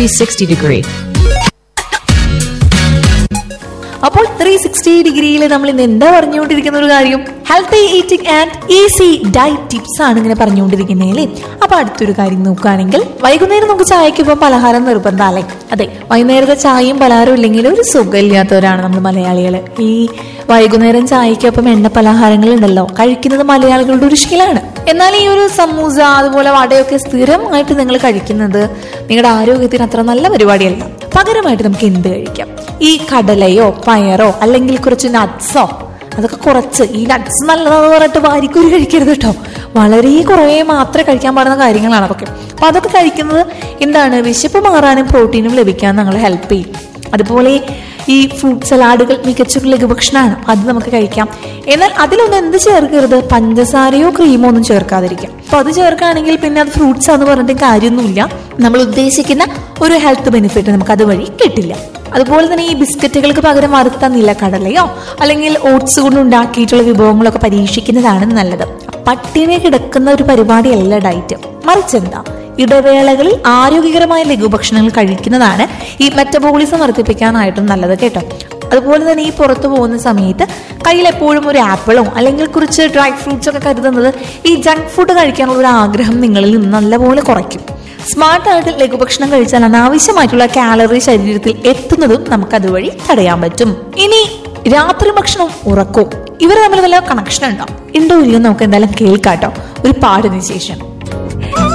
360 degree. അപ്പോൾ three sixty ഡിഗ്രിയിൽ നമ്മൾ ഇന്ന് എന്താ പറഞ്ഞുകൊണ്ടിരിക്കുന്ന ഒരു കാര്യം healthy eating and easy diet tips ആണ് ഇങ്ങനെ പറഞ്ഞുകൊണ്ടിരിക്കുന്നത് അല്ലേ അപ്പൊ അടുത്തൊരു കാര്യം നോക്കുകയാണെങ്കിൽ വൈകുന്നേരം നമുക്ക് ചായക്ക് ഇപ്പം പലഹാരം നിർബന്ധം അല്ലേ അതെ വൈകുന്നേരത്തെ ചായയും പലഹാരവും ഇല്ലെങ്കിൽ ഒരു സുഖമില്ലാത്തവരാണ് നമ്മൾ മലയാളികൾ ഈ വൈകുന്നേരം ചായക്കൊപ്പം എണ്ണ പലഹാരങ്ങൾ ഉണ്ടല്ലോ കഴിക്കുന്നത് മലയാളികളുടെ ഒരു ശീലമാണ് എന്നാൽ ഈ ഒരു സമൂസ അതുപോലെ വടയൊക്കെ സ്ഥിരമായിട്ട് നിങ്ങൾ കഴിക്കുന്നത് നിങ്ങളുടെ ആരോഗ്യത്തിന് അത്ര നല്ല പരിപാടിയല്ല പകരമായിട്ട് നമുക്ക് എന്ത് കഴിക്കാം ഈ കടലയോ പയറോ അല്ലെങ്കിൽ കുറച്ച് നട്ട്സോ അതൊക്കെ കുറച്ച് ഈ നട്ട്സ് നല്ലതാന്ന് പറഞ്ഞിട്ട് വാരിക്കൂരി കഴിക്കരുത് കേട്ടോ വളരെ കുറേ മാത്രമേ കഴിക്കാൻ പാടുന്ന കാര്യങ്ങളാണ് അതൊക്കെ അപ്പൊ അതൊക്കെ കഴിക്കുന്നത് എന്താണ് വിശപ്പ് മാറാനും പ്രോട്ടീനും ലഭിക്കാൻ നമ്മളെ ഹെൽപ്പ് ചെയ്യും അതുപോലെ ഈ ഫ്രൂട്ട് സലാഡുകൾ മികച്ചൊരു ലഘുഭക്ഷണമാണ് അത് നമുക്ക് കഴിക്കാം എന്നാൽ അതിലൊന്നും എന്ത് ചേർക്കരുത് പഞ്ചസാരയോ ക്രീമോ ഒന്നും ചേർക്കാതിരിക്കാം അപ്പൊ അത് ചേർക്കുകയാണെങ്കിൽ പിന്നെ അത് ഫ്രൂട്ട്സ് ആണെന്ന് പറഞ്ഞിട്ട് കാര്യമൊന്നുമില്ല നമ്മൾ ഉദ്ദേശിക്കുന്ന ഒരു ഹെൽത്ത് ബെനിഫിറ്റ് നമുക്ക് അതുവഴി കിട്ടില്ല അതുപോലെ തന്നെ ഈ ബിസ്ക്കറ്റുകൾക്ക് പകരം വറുത്ത നിലക്കടലയോ അല്ലെങ്കിൽ ഓട്സ് കൊണ്ട് ഉണ്ടാക്കിയിട്ടുള്ള വിഭവങ്ങളൊക്കെ പരീക്ഷിക്കുന്നതാണ് നല്ലത് പട്ടിണി കിടക്കുന്ന ഒരു പരിപാടിയല്ല ഡയറ്റ് മറിച്ചെന്താ ഇടവേളകളിൽ ആരോഗ്യകരമായ ലഘുഭക്ഷണങ്ങൾ കഴിക്കുന്നതാണ് ഈ മെറ്റബോളിസം വർദ്ധിപ്പിക്കാനായിട്ടും നല്ലത് കേട്ടോ അതുപോലെ തന്നെ ഈ പുറത്തു പോകുന്ന സമയത്ത് കയ്യിൽ എപ്പോഴും ഒരു ആപ്പിളോ അല്ലെങ്കിൽ കുറച്ച് ഡ്രൈ ഫ്രൂട്ട്സ് ഒക്കെ കരുതുന്നത് ഈ ജങ്ക് ഫുഡ് കഴിക്കാനുള്ള ഒരു ആഗ്രഹം നിങ്ങളിൽ നിന്ന് നല്ലപോലെ കുറയ്ക്കും സ്മാർട്ടായിട്ട് ലഘുഭക്ഷണം കഴിച്ചാൽ അനാവശ്യമായിട്ടുള്ള കാലറി ശരീരത്തിൽ എത്തുന്നതും നമുക്ക് അതുവഴി തടയാൻ പറ്റും ഇനി രാത്രി ഭക്ഷണവും ഉറക്കവും ഇവർ തമ്മിൽ വല്ല കണക്ഷൻ ഉണ്ടോ ഉണ്ടോ ഇല്ലയോ നമുക്ക് എന്തായാലും കേൾക്കാട്ടോ ഒരു പാടിന് ശേഷം